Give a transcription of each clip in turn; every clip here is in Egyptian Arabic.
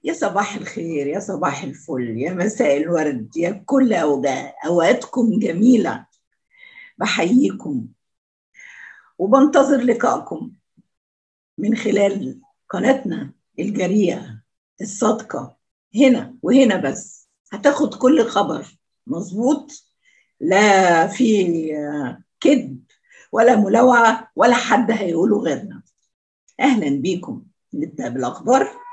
يا صباح الخير يا صباح الفل يا مساء الورد يا كل أوجاء أوقاتكم جميلة بحييكم وبنتظر لقائكم من خلال قناتنا الجريئة الصادقة هنا وهنا بس هتاخد كل خبر مظبوط لا في كذب ولا ملوعة ولا حد هيقوله غيرنا أهلا بيكم نبدأ بالأخبار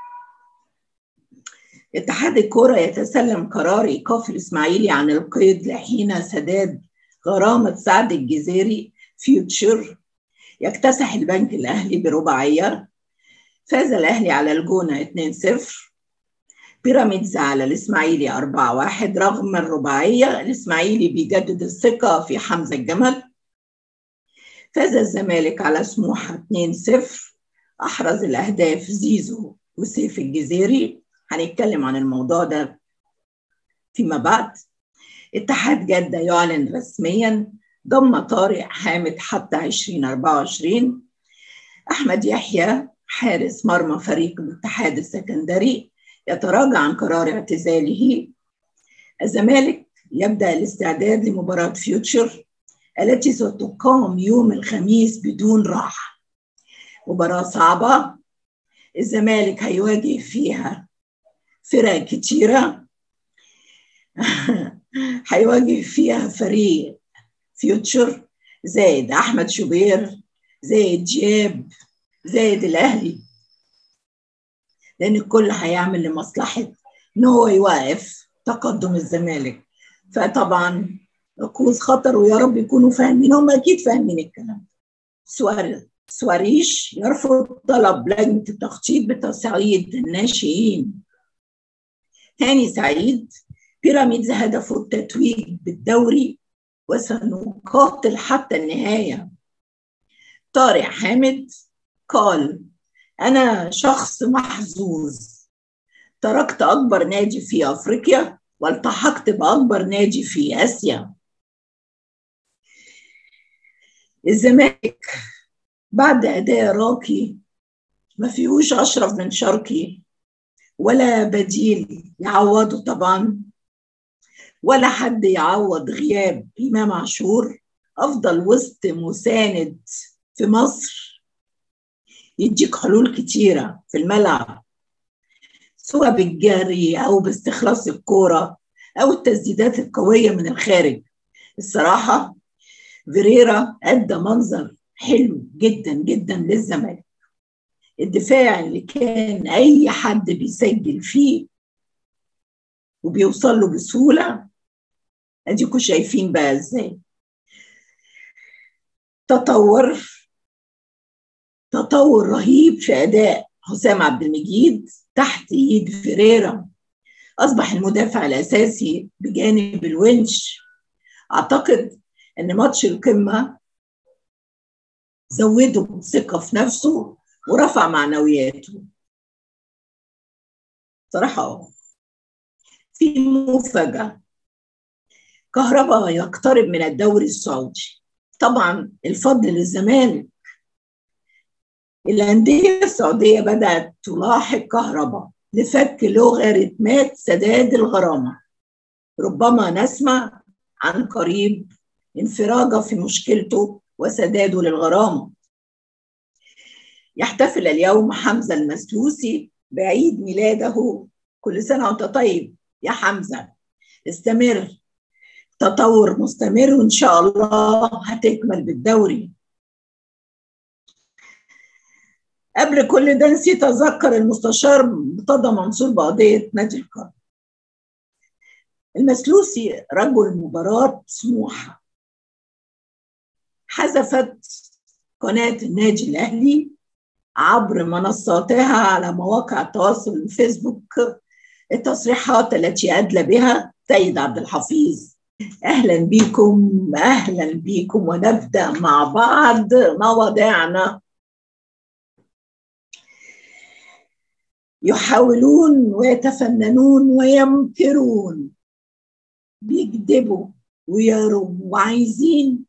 اتحاد الكرة يتسلم قرار إيقاف الإسماعيلي عن القيد لحين سداد غرامة سعد الجزيري فيوتشر يكتسح البنك الأهلي برباعية فاز الأهلي على الجونة 2-0 بيراميدز على الإسماعيلي 4-1 رغم الرباعية الإسماعيلي بيجدد الثقة في حمزة الجمل فاز الزمالك على سموحة 2-0 أحرز الأهداف زيزو وسيف الجزيري هنتكلم عن الموضوع ده فيما بعد اتحاد جدة يعلن رسميا ضم طارق حامد حتى 2024 أحمد يحيى حارس مرمى فريق الاتحاد السكندري يتراجع عن قرار اعتزاله الزمالك يبدأ الاستعداد لمباراة فيوتشر التي ستقام يوم الخميس بدون راحة مباراة صعبة الزمالك هيواجه فيها فرق كتيرة هيواجه فيها فريق فيوتشر زائد أحمد شوبير زائد جياب زائد الأهلي لأن الكل هيعمل لمصلحة إن هو يوقف تقدم الزمالك فطبعا يقوز خطر ويا رب يكونوا فاهمين هم أكيد فاهمين الكلام سؤال سواريش يرفض طلب لجنة التخطيط بتصعيد الناشئين هاني سعيد بيراميدز هدفه التتويج بالدوري وسنقاتل حتى النهاية طارق حامد قال أنا شخص محظوظ تركت أكبر نادي في أفريقيا والتحقت بأكبر نادي في آسيا الزمالك بعد أداء راقي ما فيهوش أشرف من شرقي ولا بديل يعوضه طبعا ولا حد يعوض غياب إمام عاشور أفضل وسط مساند في مصر يديك حلول كتيرة في الملعب سواء بالجري أو باستخلاص الكورة أو التسديدات القوية من الخارج الصراحة فيريرا أدى منظر حلو جدا جدا للزمالك الدفاع اللي كان أي حد بيسجل فيه وبيوصل له بسهولة أديكوا شايفين بقى إزاي تطور تطور رهيب في أداء حسام عبد المجيد تحت إيد فيريرا أصبح المدافع الأساسي بجانب الونش أعتقد إن ماتش القمة زوده ثقة في نفسه ورفع معنوياته صراحة في مفاجأة كهرباء يقترب من الدوري السعودي طبعا الفضل للزمالك الأندية السعودية بدأت تلاحق كهرباء لفك لوغاريتمات سداد الغرامة ربما نسمع عن قريب انفراجة في مشكلته وسداده للغرامة يحتفل اليوم حمزة المسلوسي بعيد ميلاده كل سنة وانت طيب يا حمزة استمر تطور مستمر وإن شاء الله هتكمل بالدوري قبل كل ده نسيت أذكر المستشار مرتضى منصور بقضية نادي القرن المسلوسي رجل مباراة سموحة حذفت قناة النادي الأهلي عبر منصاتها على مواقع التواصل الفيسبوك التصريحات التي أدلى بها سيد عبد الحفيظ أهلا بكم أهلا بكم ونبدأ مع بعض مواضيعنا يحاولون ويتفننون ويمكرون بيكذبوا ويروا وعايزين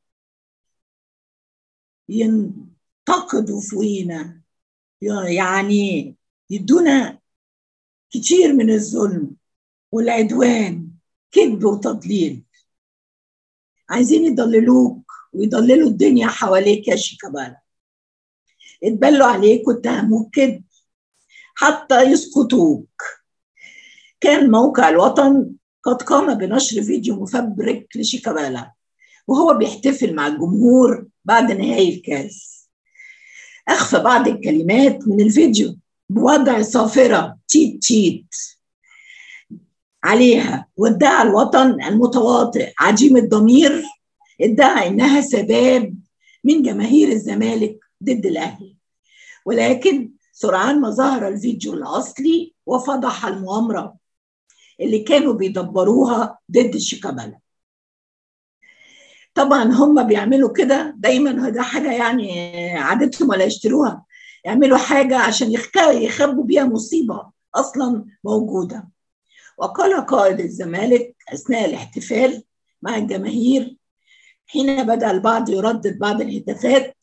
ينتقدوا فينا يعني يدونا كتير من الظلم والعدوان كذب وتضليل عايزين يضللوك ويضللوا الدنيا حواليك يا شيكابالا اتبلوا عليك واتهموك كذب حتى يسقطوك كان موقع الوطن قد قام بنشر فيديو مفبرك لشيكابالا وهو بيحتفل مع الجمهور بعد نهاية الكاس أخفى بعض الكلمات من الفيديو بوضع صافرة تيت تيت عليها وادعى الوطن المتواطئ عديم الضمير ادعى انها سباب من جماهير الزمالك ضد الاهلي ولكن سرعان ما ظهر الفيديو الاصلي وفضح المؤامره اللي كانوا بيدبروها ضد شيكابالا طبعا هم بيعملوا كده دايما ده حاجه يعني عادتهم ولا يشتروها يعملوا حاجه عشان يخبوا بيها مصيبه اصلا موجوده وقال قائد الزمالك اثناء الاحتفال مع الجماهير حين بدا البعض يردد بعض الهتافات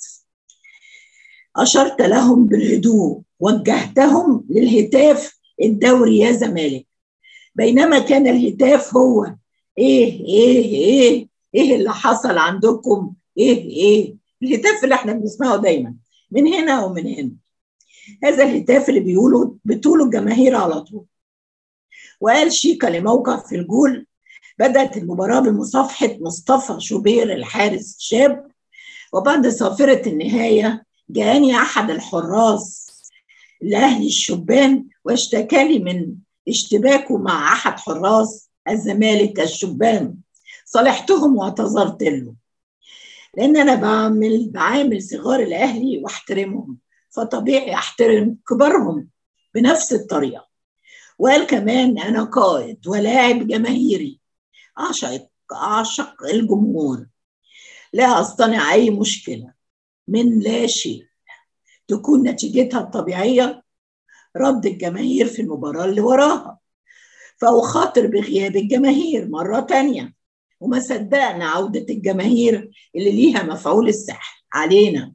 اشرت لهم بالهدوء وجهتهم للهتاف الدوري يا زمالك بينما كان الهتاف هو ايه ايه ايه ايه اللي حصل عندكم ايه ايه الهتاف اللي احنا بنسمعه دايما من هنا ومن هنا هذا الهتاف اللي بيقولوا بتقوله الجماهير على طول وقال شيكا لموقع في الجول بدأت المباراة بمصافحة مصطفى شوبير الحارس الشاب وبعد صافرة النهاية جاءني أحد الحراس الأهلي الشبان واشتكى لي من اشتباكه مع أحد حراس الزمالك الشبان صالحتهم واعتذرت له لأن أنا بعمل بعامل صغار الأهلي واحترمهم فطبيعي أحترم كبارهم بنفس الطريقة وقال كمان أنا قائد ولاعب جماهيري أعشق أعشق الجمهور لا أصطنع أي مشكلة من لا شيء تكون نتيجتها الطبيعية رد الجماهير في المباراة اللي وراها فأخاطر بغياب الجماهير مرة تانية وما صدقنا عودة الجماهير اللي ليها مفعول السحر علينا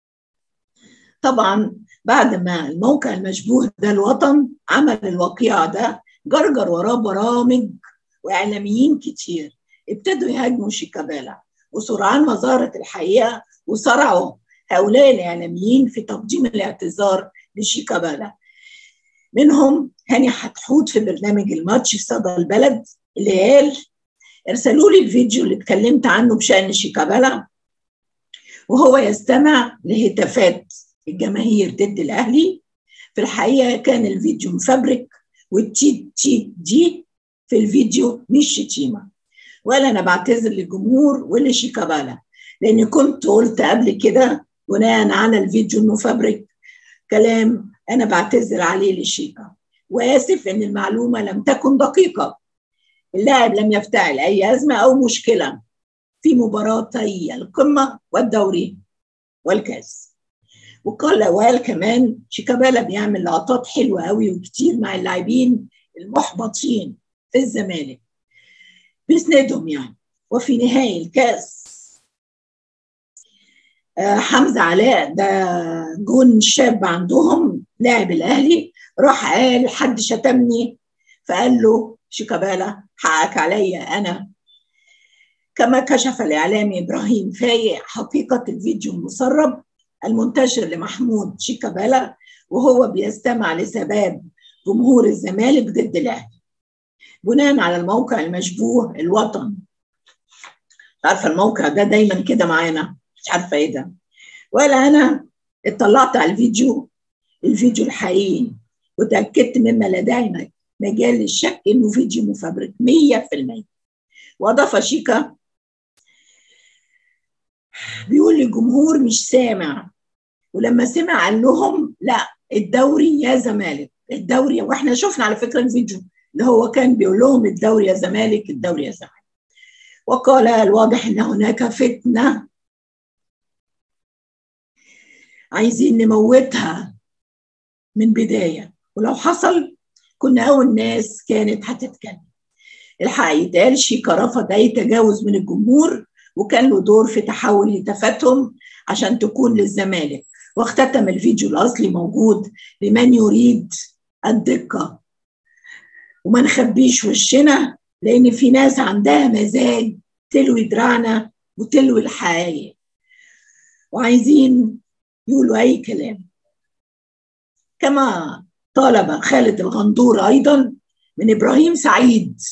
طبعا بعد ما الموقع المشبوه ده الوطن عمل الوقيعة ده جرجر وراه برامج واعلاميين كتير ابتدوا يهاجموا شيكابالا وسرعان ما ظهرت الحقيقه وصرعوا هؤلاء الاعلاميين في تقديم الاعتذار لشيكابالا منهم هاني حتحوت في برنامج الماتش في صدى البلد اللي قال ارسلوا لي الفيديو اللي اتكلمت عنه بشان شيكابالا وهو يستمع لهتافات الجماهير ضد الاهلي في الحقيقه كان الفيديو مفبرك والتي تي دي في الفيديو مش شتيمه ولا انا بعتذر للجمهور ولشيكابالا لاني كنت قلت قبل كده بناء على الفيديو المفبرك كلام انا بعتذر عليه لشيكا واسف ان المعلومه لم تكن دقيقه اللاعب لم يفتعل اي ازمه او مشكله في مباراتي القمه والدوري والكاس وقال وقال كمان شيكابالا بيعمل لقطات حلوه قوي وكتير مع اللاعبين المحبطين في الزمالك بيسندهم يعني وفي نهاية الكاس حمزة علاء ده جون شاب عندهم لاعب الأهلي راح قال حد شتمني فقال له شيكابالا حقك عليا أنا كما كشف الإعلامي إبراهيم فايق حقيقة الفيديو المسرب المنتشر لمحمود شيكابالا وهو بيستمع لسباب جمهور الزمالك ضد الأهلي بناء على الموقع المشبوه الوطن عارفه الموقع ده دايما كده معانا مش عارفه ايه ده ولا انا اطلعت على الفيديو الفيديو الحقيقي وتاكدت مما لا داعي مجال للشك انه فيديو مفبرك 100% واضاف شيكا بيقول للجمهور مش سامع ولما سمع قال لهم لا الدوري يا زمالك الدوري واحنا شفنا على فكره الفيديو اللي هو كان بيقول لهم الدوري يا زمالك الدوري يا زمالك وقال الواضح ان هناك فتنه عايزين نموتها من بدايه ولو حصل كنا اول ناس كانت هتتكلم الحق يتقال شيكا رفض اي تجاوز من الجمهور وكان له دور في تحول هتافاتهم عشان تكون للزمالك واختتم الفيديو الاصلي موجود لمن يريد الدقه وما نخبيش وشنا لان في ناس عندها مزاج تلوي دراعنا وتلوي الحقائق وعايزين يقولوا اي كلام كما طالب خالد الغندور ايضا من ابراهيم سعيد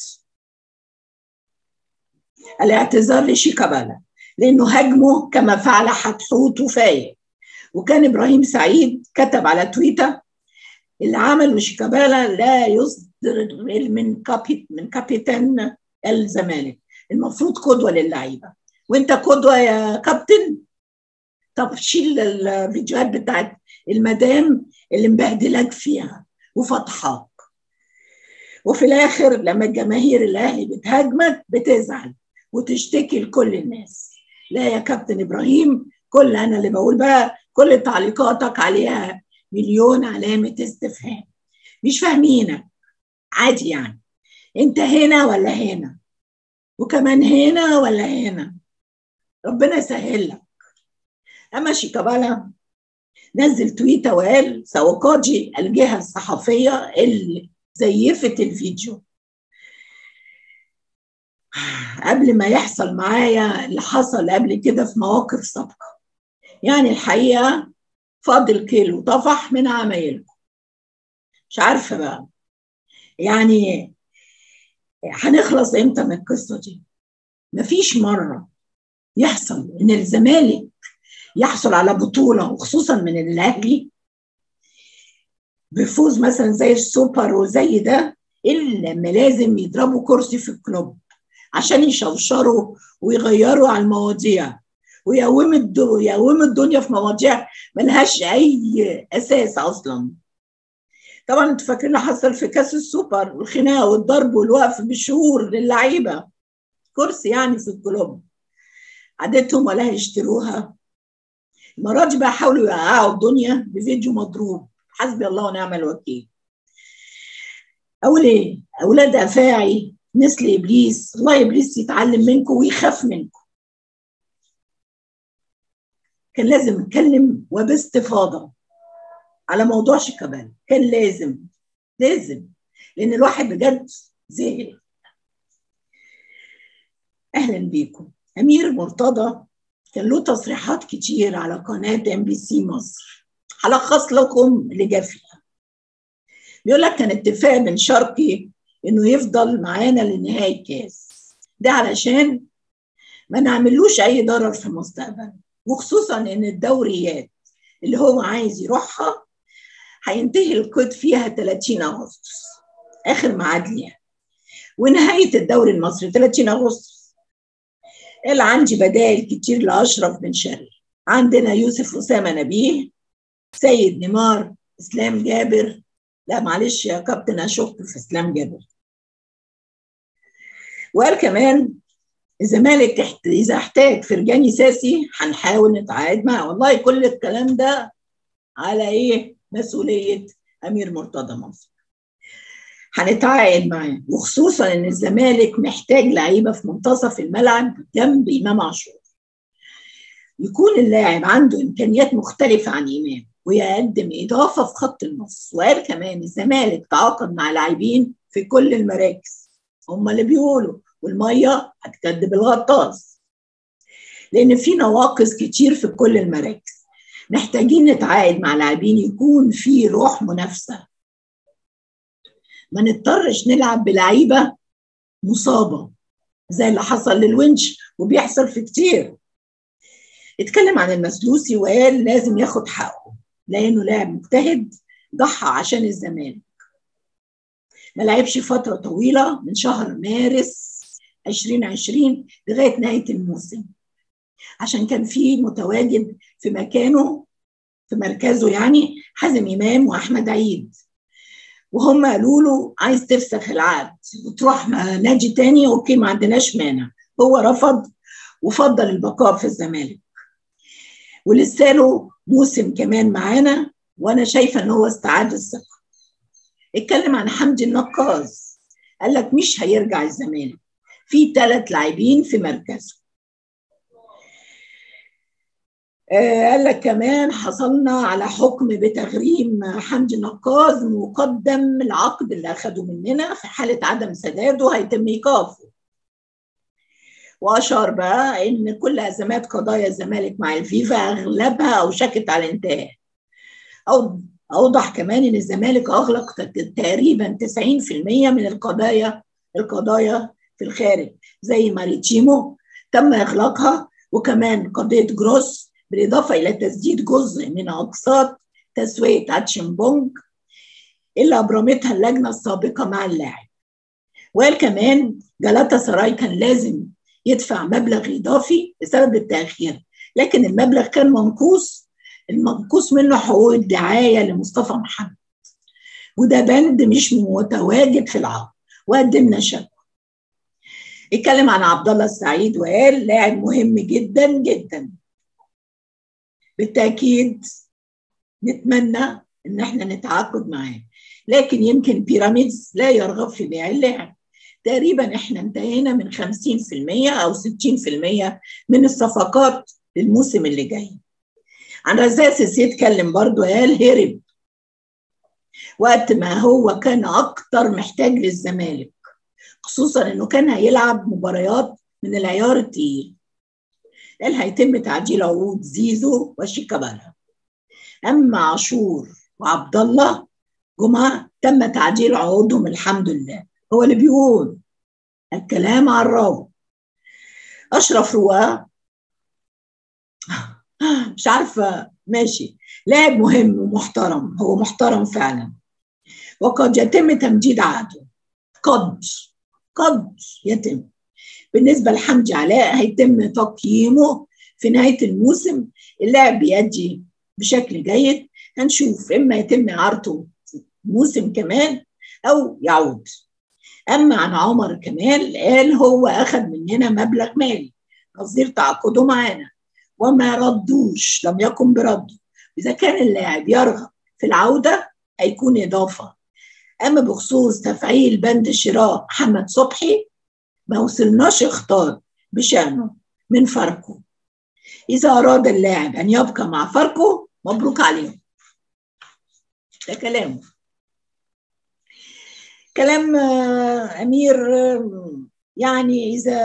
الاعتذار لشيكابالا لانه هاجمه كما فعل حتحوت وفايق وكان ابراهيم سعيد كتب على تويتر اللي عمله شيكابالا لا يصدر من كابيت من كابيتان الزمالك المفروض قدوه للعيبه وانت قدوه يا كابتن طب شيل الفيديوهات بتاعت المدام اللي مبهدلاك فيها وفضحاك وفي الاخر لما الجماهير الاهلي بتهاجمك بتزعل وتشتكي لكل الناس لا يا كابتن ابراهيم كل انا اللي بقول بقى كل تعليقاتك عليها مليون علامه استفهام مش فاهمينك عادي يعني انت هنا ولا هنا وكمان هنا ولا هنا ربنا يسهل لك اما شيكابالا نزل تويته وقال سوقاجي الجهه الصحفيه اللي زيفت الفيديو قبل ما يحصل معايا اللي حصل قبل كده في مواقف سابقه يعني الحقيقه فاضل كيلو طفح من عمايلكم مش عارفه بقى يعني هنخلص امتى من القصه دي مفيش مره يحصل ان الزمالك يحصل على بطوله وخصوصا من الاهلي بفوز مثلا زي السوبر وزي ده الا لما لازم يضربوا كرسي في الكلوب عشان يشوشروا ويغيروا على المواضيع ويقوموا يقوموا الدنيا في مواضيع ملهاش اي اساس اصلا طبعا انتوا فاكرين اللي حصل في كاس السوبر والخناقه والضرب والوقف بالشهور للعيبه كرسي يعني في الكلوب عادتهم ولا هيشتروها المرة دي بقى حاولوا يوقعوا الدنيا بفيديو مضروب حسبي الله ونعم الوكيل أقول إيه؟ أولاد أفاعي مثل إبليس الله إبليس يتعلم منكم ويخاف منكم كان لازم نتكلم وباستفاضة على موضوع شيكابالا كان لازم لازم لأن الواحد بجد زهق أهلا بيكم أمير مرتضى كان له تصريحات كتير على قناة ام بي سي مصر هلخص لكم اللي جا فيها بيقول لك كان اتفاق من شرقي انه يفضل معانا لنهاية الكاس ده علشان ما نعملوش اي ضرر في المستقبل وخصوصا ان الدوريات اللي هو عايز يروحها هينتهي القيد فيها 30 اغسطس اخر ميعاد ليها ونهايه الدوري المصري 30 اغسطس قال عندي بدائل كتير لاشرف بن شرقي عندنا يوسف اسامه نبيه سيد نيمار اسلام جابر لا معلش يا كابتن اشك في اسلام جابر وقال كمان الزمالك اذا احتاج فرجاني ساسي هنحاول نتعاقد معاه والله كل الكلام ده على ايه مسؤوليه امير مرتضى منصور هنتعاقد معاه وخصوصا ان الزمالك محتاج لعيبه في منتصف الملعب جنب امام عاشور يكون اللاعب عنده امكانيات مختلفه عن امام ويقدم اضافه في خط النص وقال كمان الزمالك تعاقد مع لاعبين في كل المراكز هم اللي بيقولوا والميه هتكدب الغطاس لان في نواقص كتير في كل المراكز محتاجين نتعاقد مع لاعبين يكون في روح منافسه ما نضطرش نلعب بلعيبه مصابه زي اللي حصل للونش وبيحصل في كتير اتكلم عن المسلوسي وقال لازم ياخد حقه لانه لاعب مجتهد ضحى عشان الزمالك ما لعبش فتره طويله من شهر مارس 2020 لغايه نهايه الموسم عشان كان في متواجد في مكانه في مركزه يعني حازم امام واحمد عيد وهم قالوا له عايز تفسخ العقد وتروح نادي تاني اوكي ما عندناش مانع هو رفض وفضل البقاء في الزمالك ولسه له موسم كمان معانا وانا شايفه ان هو استعاد الثقه اتكلم عن حمدي النقاز قال لك مش هيرجع الزمالك في ثلاث لاعبين في مركزه آه قال لك كمان حصلنا على حكم بتغريم حمدي نقاز مقدم العقد اللي اخده مننا في حاله عدم سداده هيتم ايقافه واشار بقى ان كل ازمات قضايا الزمالك مع الفيفا اغلبها اوشكت على الانتهاء او اوضح كمان ان الزمالك اغلق تقريبا 90% من القضايا القضايا في الخارج زي ماريتشيمو تم اغلاقها وكمان قضيه جروس بالاضافه الى تسديد جزء من اقساط تسويه اتشمبونج اللي ابرمتها اللجنه السابقه مع اللاعب وقال كمان جلاتا سراي كان لازم يدفع مبلغ اضافي بسبب التاخير لكن المبلغ كان منقوص المنقوص منه حقوق الدعايه لمصطفى محمد وده بند مش متواجد في العقد وقدمنا شكوى اتكلم عن عبد الله السعيد وقال لاعب مهم جدا جدا بالتاكيد نتمنى ان احنا نتعاقد معاه لكن يمكن بيراميدز لا يرغب في بيع اللاعب تقريبا احنا انتهينا من 50% او 60% من الصفقات للموسم اللي جاي عن رزاق سيسي اتكلم برضو قال هرب وقت ما هو كان اكتر محتاج للزمالك خصوصا انه كان هيلعب مباريات من العيار التقيل قال هيتم تعديل عقود زيزو وشيكابالا اما عاشور وعبد الله جمعه تم تعديل عقودهم الحمد لله هو اللي بيقول الكلام على الراوي اشرف رواه مش عارفه ماشي لاعب مهم ومحترم هو محترم فعلا وقد يتم تمديد عقده قد قد يتم بالنسبه لحمدي علاء هيتم تقييمه في نهايه الموسم اللاعب بيأدي بشكل جيد هنشوف اما يتم اعارته موسم كمان او يعود اما عن عمر كمال قال هو اخذ مننا مبلغ مالي نظير تعاقده معانا وما ردوش لم يكن برده اذا كان اللاعب يرغب في العوده هيكون اضافه اما بخصوص تفعيل بند شراء محمد صبحي ما وصلناش اختار بشانه من فاركو اذا اراد اللاعب ان يبقى مع فاركو مبروك عليهم ده كلامه كلام امير يعني اذا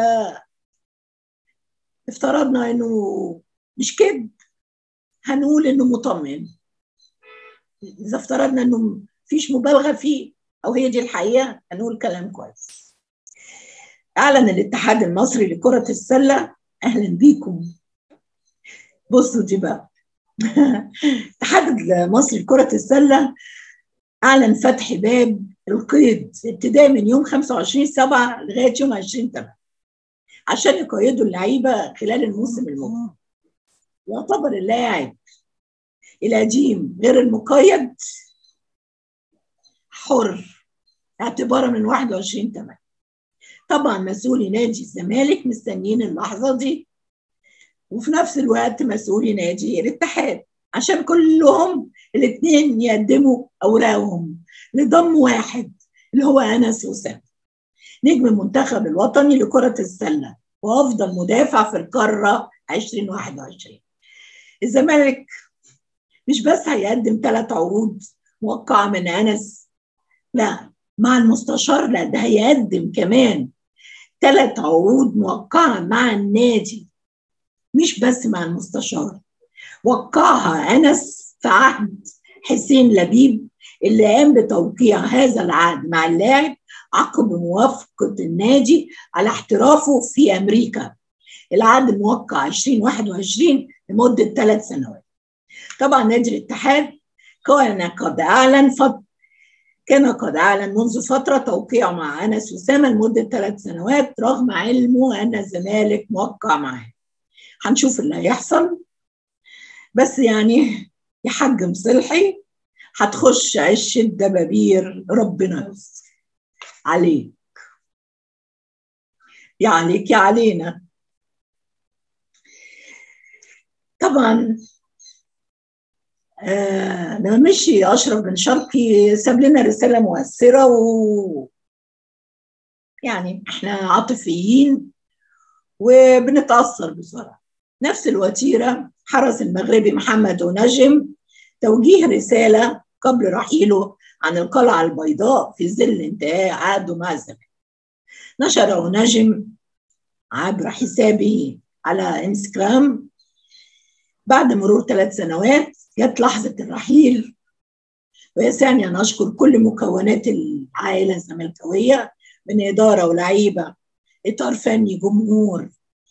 افترضنا انه مش كذب هنقول انه مطمن اذا افترضنا انه مفيش مبالغه فيه او هي دي الحقيقه هنقول كلام كويس اعلن الاتحاد المصري لكره السله اهلا بيكم بصوا دي بقى الاتحاد المصري لكره السله اعلن فتح باب القيد ابتداء من يوم 25 7 لغايه يوم 20 8 عشان يقيدوا اللعيبه خلال الموسم المقبل يعتبر اللاعب القديم غير المقيد حر اعتبارا من 21 8 طبعا مسؤولي نادي الزمالك مستنيين اللحظه دي وفي نفس الوقت مسؤولي نادي الاتحاد عشان كلهم الاثنين يقدموا اوراقهم لضم واحد اللي هو انس وسام نجم المنتخب الوطني لكره السله وافضل مدافع في القاره 2021 الزمالك مش بس هيقدم ثلاث عروض موقعه من انس لا مع المستشار لا ده هيقدم كمان ثلاث عروض موقعه مع النادي مش بس مع المستشار وقعها انس في عهد حسين لبيب اللي قام بتوقيع هذا العقد مع اللاعب عقب موافقه النادي على احترافه في امريكا العقد موقع 2021 لمده ثلاث سنوات طبعا نادي الاتحاد كان قد اعلن فت... كان قد اعلن منذ فتره توقيعه مع انس اسامه لمده ثلاث سنوات رغم علمه ان الزمالك موقع معاه هنشوف اللي هيحصل بس يعني يا حاج مصلحي هتخش عش الدبابير ربنا يستر عليك يا عليك يا علينا طبعا آه لما مشي اشرف بن شرقي ساب لنا رساله مؤثره و يعني احنا عاطفيين وبنتاثر بسرعه نفس الوتيرة حرس المغربي محمد ونجم توجيه رسالة قبل رحيله عن القلعة البيضاء في ظل انتهاء عهده مع الزمان نشر ونجم عبر حسابه على انستغرام بعد مرور ثلاث سنوات جت لحظة الرحيل ويسعني أن أشكر كل مكونات العائلة الزملكاوية من إدارة ولاعيبة إطار فني جمهور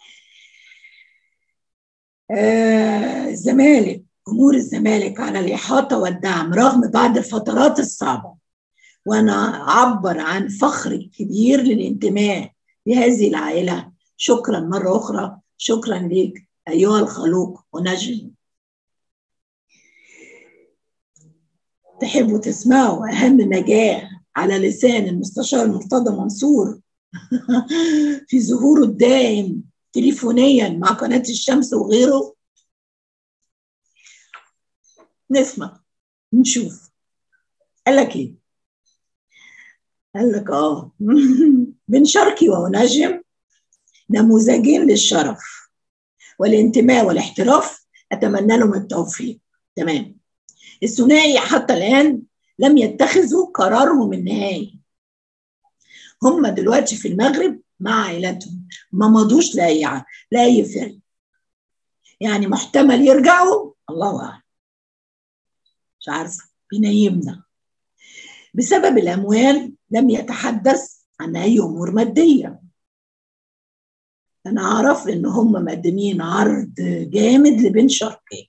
آه الزمالك جمهور الزمالك على الإحاطة والدعم رغم بعض الفترات الصعبة وأنا أعبر عن فخر كبير للانتماء لهذه العائلة شكرا مرة أخرى شكرا لك أيها الخلوق ونجم تحبوا تسمعوا أهم نجاح على لسان المستشار مرتضى منصور في ظهوره الدائم تليفونيا مع قناة الشمس وغيره نسمع نشوف قال لك ايه قال لك اه بن شرقي ونجم نموذجين للشرف والانتماء والاحتراف اتمنى لهم التوفيق تمام الثنائي حتى الان لم يتخذوا قرارهم النهائي هم دلوقتي في المغرب مع عائلتهم ما مضوش لاي لاي فرق يعني محتمل يرجعوا الله اعلم مش عارفه بينيمنا بسبب الاموال لم يتحدث عن اي امور ماديه انا اعرف ان هم مقدمين عرض جامد لبن شرقي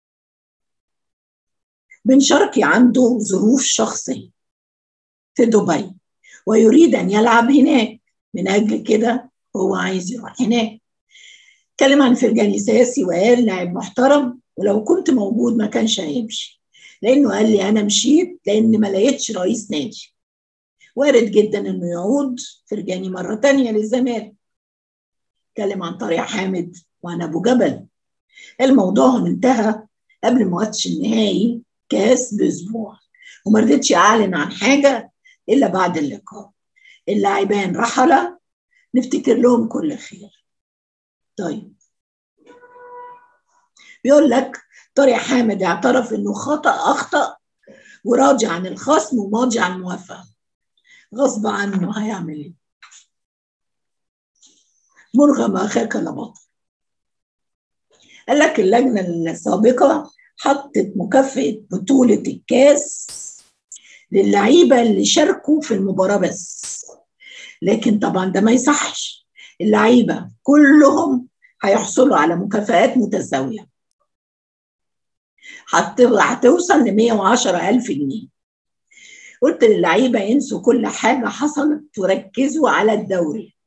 بن شرقي عنده ظروف شخصيه في دبي ويريد ان يلعب هناك من اجل كده هو عايز يروح هناك اتكلم عن فرجاني ساسي وقال لاعب محترم ولو كنت موجود ما كانش هيمشي لانه قال لي انا مشيت لان ما لقيتش رئيس نادي وارد جدا انه يعود فرجاني مره تانية للزمالك اتكلم عن طارق حامد وعن ابو جبل الموضوع انتهى قبل ماتش النهائي كاس باسبوع وما رضيتش اعلن عن حاجه الا بعد اللقاء اللاعبان رحل نفتكر لهم كل خير طيب بيقول لك طارق حامد اعترف انه خطا اخطا وراجع عن الخصم وماضي عن الموافقه غصب عنه هيعمل ايه مرغم اخاك لبطل قال لك اللجنه السابقه حطت مكافاه بطوله الكاس للعيبه اللي شاركوا في المباراه بس لكن طبعا ده ما يصحش اللعيبه كلهم هيحصلوا على مكافآت متساويه هتوصل ل 110 ألف جنيه قلت للعيبة ينسوا كل حاجة حصلت وركزوا على الدوري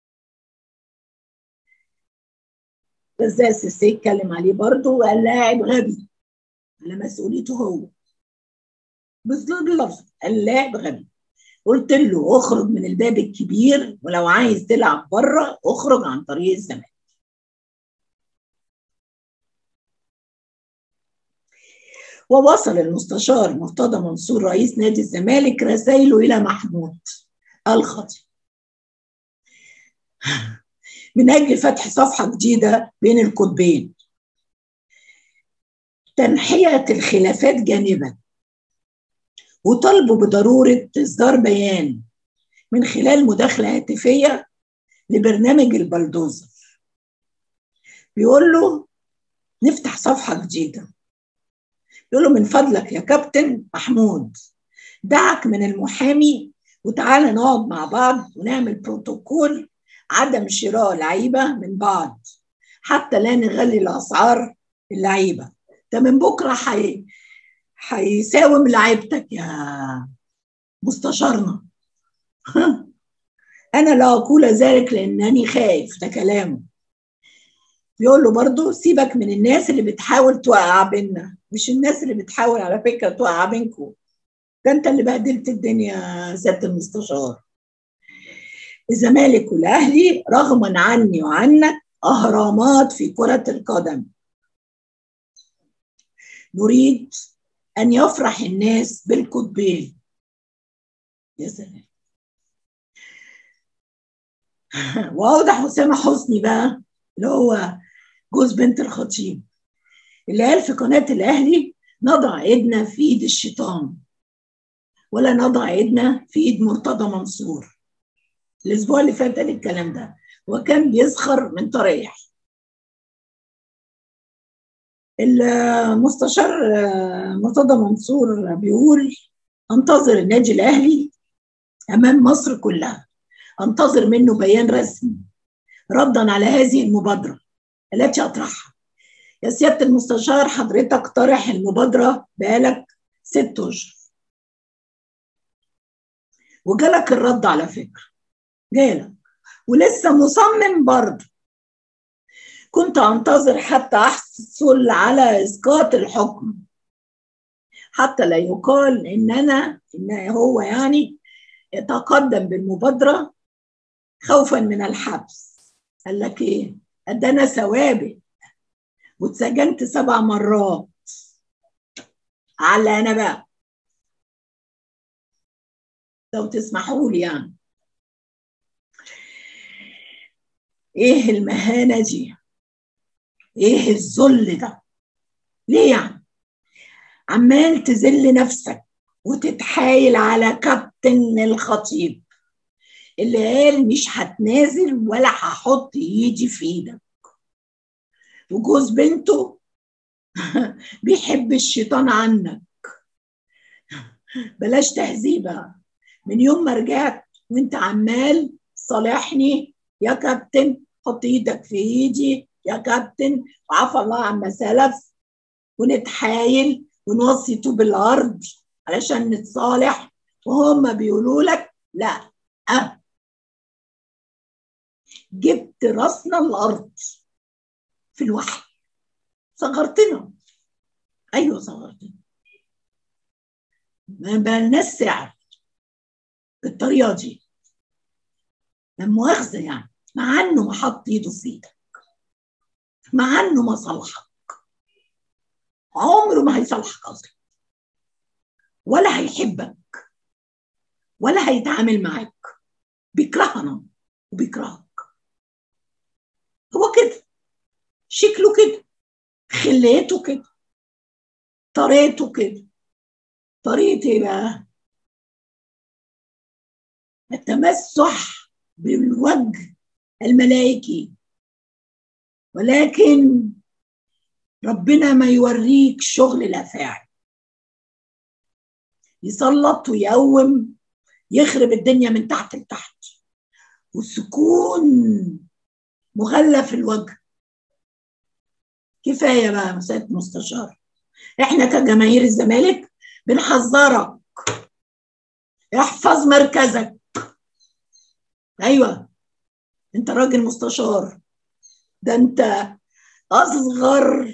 بس السيسي اتكلم عليه برضه وقال لاعب غبي على مسؤوليته هو باللفظ قال لاعب غبي قلت له اخرج من الباب الكبير ولو عايز تلعب بره اخرج عن طريق الزمالك ووصل المستشار مرتضى منصور رئيس نادي الزمالك رسائله الى محمود الخطيب من اجل فتح صفحه جديده بين القطبين تنحيه الخلافات جانبا وطالبوا بضروره اصدار بيان من خلال مداخله هاتفيه لبرنامج البلدوزر بيقول له نفتح صفحه جديده يقول له من فضلك يا كابتن محمود دعك من المحامي وتعالى نقعد مع بعض ونعمل بروتوكول عدم شراء لعيبه من بعض حتى لا نغلي الاسعار اللعيبه ده من بكره حي... هيساوم لعيبتك يا مستشارنا انا لا اقول ذلك لانني خايف ده كلامه بيقول له برضه سيبك من الناس اللي بتحاول توقع بينا مش الناس اللي بتحاول على فكره توقع بينكم ده انت اللي بهدلت الدنيا سياده المستشار الزمالك والاهلي رغما عني وعنك اهرامات في كره القدم نريد ان يفرح الناس بالقطبين يا سلام واوضح اسامه حسني بقى اللي هو جوز بنت الخطيب اللي قال في قناه الاهلي نضع ايدنا في ايد الشيطان ولا نضع ايدنا في ايد مرتضى منصور الاسبوع اللي فات قال الكلام ده وكان بيسخر من طريح المستشار مرتضى منصور بيقول انتظر النادي الاهلي امام مصر كلها انتظر منه بيان رسمي ردا على هذه المبادره التي اطرحها يا سياده المستشار حضرتك طرح المبادره بقالك ست اشهر وجالك الرد على فكره جالك ولسه مصمم برضه كنت انتظر حتى احصل على اسقاط الحكم حتى لا يقال ان انا ان هو يعني تقدم بالمبادره خوفا من الحبس قال لك ايه ادانا سوابق واتسجنت سبع مرات على انا بقى لو تسمحوا لي يعني ايه المهانه دي ايه الذل ده ليه يعني عمال تذل نفسك وتتحايل على كابتن الخطيب اللي قال مش هتنازل ولا هحط ايدي في ايدك وجوز بنته بيحب الشيطان عنك بلاش تهذيبة من يوم ما رجعت وانت عمال صالحني يا كابتن حط ايدك في ايدي يا كابتن وعفى الله عما سلف ونتحايل ونوصي طوب الارض علشان نتصالح وهم بيقولوا لك لا أه. جبت راسنا الارض في الوحي صغرتنا ايوه صغرتنا ما بلناش سعر بالطريقه دي لا مؤاخذه يعني مع انه ما حط ايده في ايدك مع انه ما صالحك عمره ما هيصالحك قصدي ولا هيحبك ولا هيتعامل معاك بيكرهنا وبيكرهك هو كده شكله كده خليته كده طريقته كده طريقة ايه بقى؟ التمسح بالوجه الملائكي ولكن ربنا ما يوريك شغل الافاعي يسلط ويقوم يخرب الدنيا من تحت لتحت والسكون مغلف الوجه كفايه بقى مساله مستشار احنا كجماهير الزمالك بنحذرك احفظ مركزك ايوه انت راجل مستشار ده انت اصغر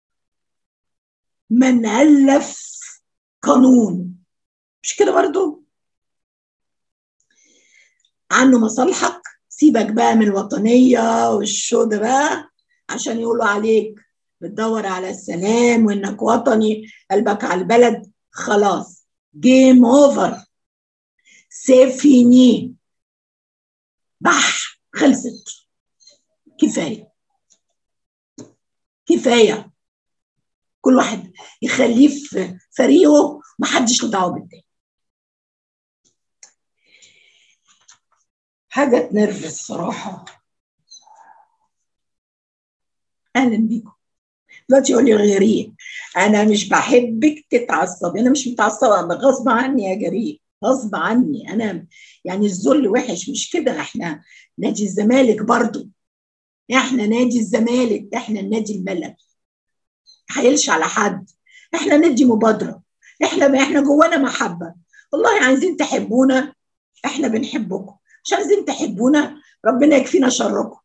من الف قانون مش كده برضو عنه مصالحك سيبك بقى من الوطنية والشو ده بقى عشان يقولوا عليك بتدور على السلام وانك وطني قلبك على البلد خلاص جيم اوفر سيفيني بح خلصت كفايه كفايه كل واحد يخليه في فريقه محدش له دعوه بالتاني حاجه تنرفز الصراحه اهلا بيكم دلوقتي يقول لي غيريه انا مش بحبك تتعصبي انا مش متعصبه انا غصب عني يا جريء غصب عني انا يعني الذل وحش مش كده احنا نادي الزمالك برضو احنا نادي الزمالك احنا النادي الملكي حيلش على حد احنا ندي مبادره احنا احنا جوانا محبه والله عايزين تحبونا احنا بنحبكم مش عايزين تحبونا ربنا يكفينا شركم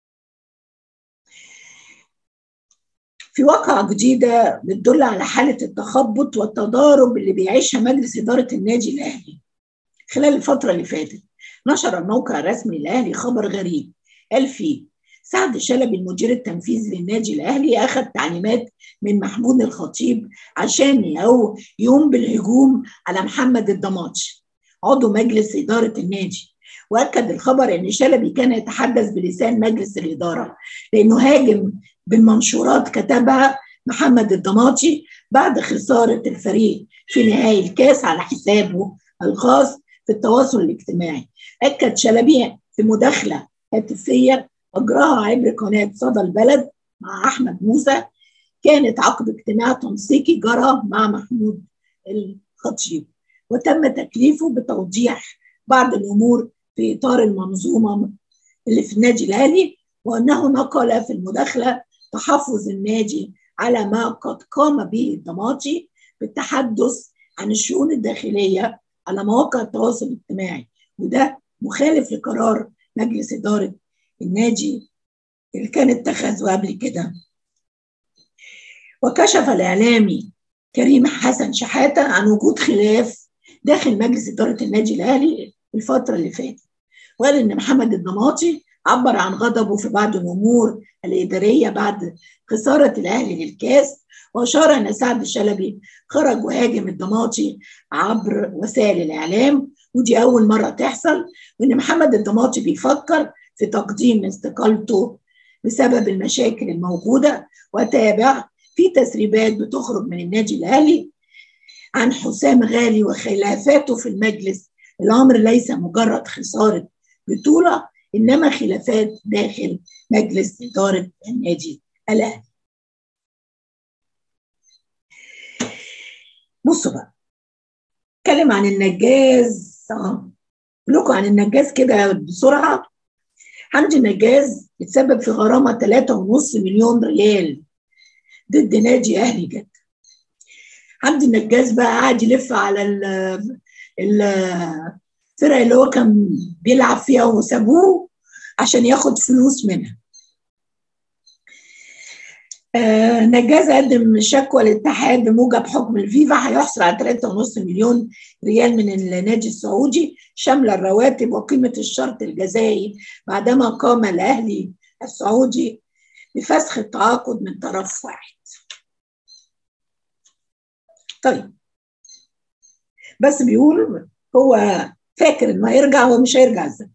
في واقعة جديدة بتدل على حالة التخبط والتضارب اللي بيعيشها مجلس إدارة النادي الأهلي خلال الفترة اللي فاتت نشر الموقع الرسمي الأهلي خبر غريب قال فيه سعد شلبي المدير التنفيذي للنادي الأهلي أخذ تعليمات من محمود الخطيب عشان يقوم بالهجوم على محمد الضماطشي عضو مجلس إدارة النادي واكد الخبر ان شلبي كان يتحدث بلسان مجلس الاداره لانه هاجم بالمنشورات كتبها محمد الضماطي بعد خساره الفريق في نهائي الكاس على حسابه الخاص في التواصل الاجتماعي اكد شلبي في مداخله هاتفيه اجراها عبر قناه صدى البلد مع احمد موسى كانت عقب اجتماع تنسيقي جرى مع محمود الخطيب وتم تكليفه بتوضيح بعض الامور في اطار المنظومه اللي في النادي الاهلي وانه نقل في المداخله تحفظ النادي على ما قد قام به الضماطي بالتحدث عن الشؤون الداخليه على مواقع التواصل الاجتماعي وده مخالف لقرار مجلس اداره النادي اللي كان اتخذه قبل كده وكشف الاعلامي كريم حسن شحاته عن وجود خلاف داخل مجلس اداره النادي الاهلي الفتره اللي فاتت وقال ان محمد الضماطي عبر عن غضبه في بعض الامور الاداريه بعد خساره الاهلي للكاس واشار ان سعد الشلبي خرج وهاجم الضماطي عبر وسائل الاعلام ودي اول مره تحصل وان محمد الضماطي بيفكر في تقديم استقالته بسبب المشاكل الموجوده وتابع في تسريبات بتخرج من النادي الاهلي عن حسام غالي وخلافاته في المجلس الامر ليس مجرد خساره بطوله انما خلافات داخل مجلس اداره النادي الاهلي. بصوا بقى اتكلم عن النجاز اه لكم عن النجاز كده بسرعه حمدي النجاز اتسبب في غرامه 3.5 مليون ريال ضد نادي اهلي جده حمدي النجاز بقى قاعد يلف على الفرق اللي هو كان بيلعب فيها وسابوه عشان ياخد فلوس منها آه نجاز قدم شكوى للاتحاد بموجب حكم الفيفا هيحصل على 3.5 مليون ريال من النادي السعودي شامله الرواتب وقيمه الشرط الجزائي بعدما قام الاهلي السعودي بفسخ التعاقد من طرف واحد. طيب بس بيقول هو فاكر انه هيرجع هو مش هيرجع ازاي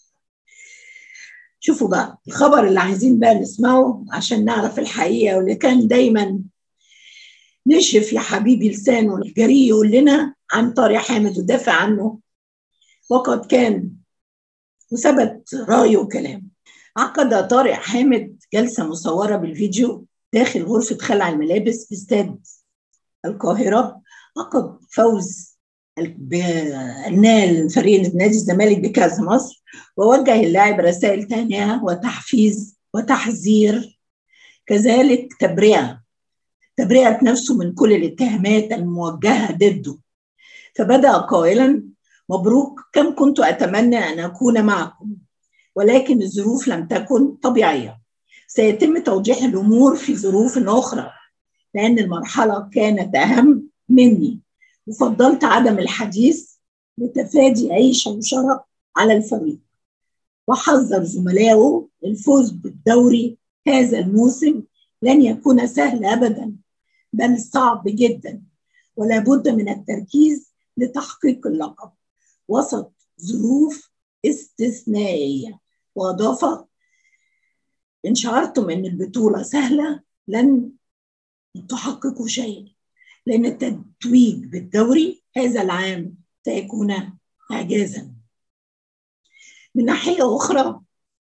شوفوا بقى الخبر اللي عايزين بقى نسمعه عشان نعرف الحقيقه واللي كان دايما نشف يا حبيبي لسانه الجريء يقول لنا عن طارق حامد ودافع عنه وقد كان وثبت رايه وكلامه عقد طارق حامد جلسه مصوره بالفيديو داخل غرفه خلع الملابس في استاد القاهره عقب فوز النال فريق نادي الزمالك بكاس مصر ووجه اللاعب رسائل تهنئه وتحفيز وتحذير كذلك تبرئه تبرئه نفسه من كل الاتهامات الموجهه ضده فبدا قائلا مبروك كم كنت اتمنى ان اكون معكم ولكن الظروف لم تكن طبيعيه سيتم توضيح الامور في ظروف اخرى لان المرحله كانت اهم مني وفضلت عدم الحديث لتفادي اي شوشره على الفريق وحذر زملائه الفوز بالدوري هذا الموسم لن يكون سهل ابدا بل صعب جدا ولا بد من التركيز لتحقيق اللقب وسط ظروف استثنائيه واضاف ان شعرتم ان البطوله سهله لن تحققوا شيء لان التتويج بالدوري هذا العام سيكون اعجازا من ناحيه اخرى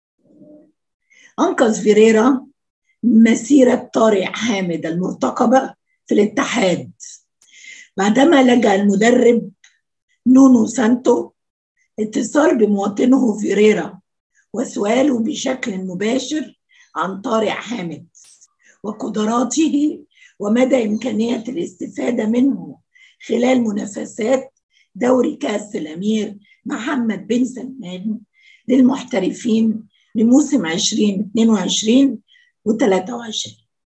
انقذ فيريرا مسيره طارق حامد المرتقبه في الاتحاد بعدما لجا المدرب نونو سانتو اتصال بمواطنه فيريرا وسؤاله بشكل مباشر عن طارق حامد وقدراته ومدى إمكانية الاستفادة منه خلال منافسات دوري كأس الأمير محمد بن سلمان للمحترفين لموسم 2022 و23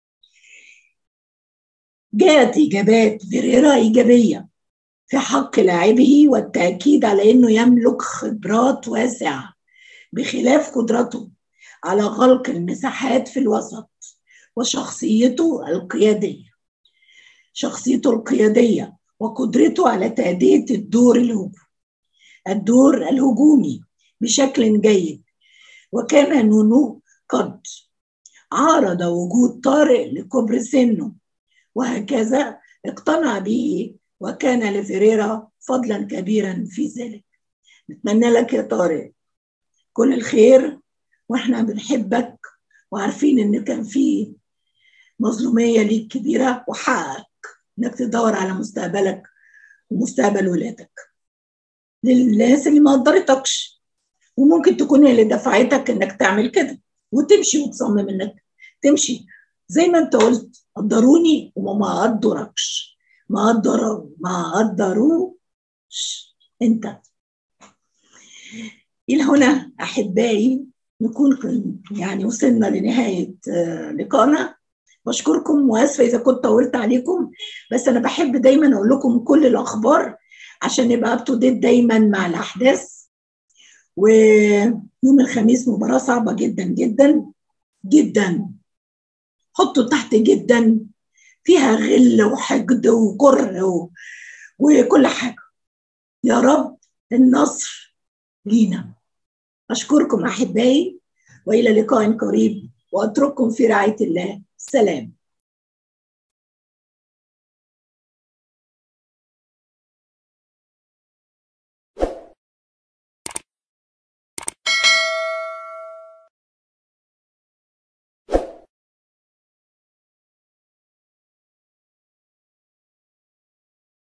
جاءت إجابات فيريرا إيجابية في حق لاعبه والتأكيد على أنه يملك خبرات واسعة بخلاف قدرته على غلق المساحات في الوسط وشخصيته القيادية شخصيته القيادية وقدرته على تأدية الدور الهجومي الدور الهجومي بشكل جيد وكان نونو قد عارض وجود طارق لكبر سنه وهكذا اقتنع به وكان لفريرا فضلا كبيرا في ذلك نتمنى لك يا طارق كل الخير واحنا بنحبك وعارفين ان كان في مظلوميه ليك كبيره وحقك انك تدور على مستقبلك ومستقبل ولادك للناس اللي ما قدرتكش وممكن تكون هي اللي دفعتك انك تعمل كده وتمشي وتصمم انك تمشي زي ما انت قلت قدروني وما قدركش ما قدروا ما قدروش انت الى هنا احبائي نكون يعني وصلنا لنهايه لقائنا بشكركم واسفه اذا كنت طولت عليكم بس انا بحب دايما اقول لكم كل الاخبار عشان نبقى اب تو ديت دايما مع الاحداث ويوم الخميس مباراه صعبه جدا جدا جدا حطوا تحت جدا فيها غل وحقد وكره و... وكل حاجه يا رب النصر لينا اشكركم احبائي والى لقاء قريب واترككم في رعايه الله سلام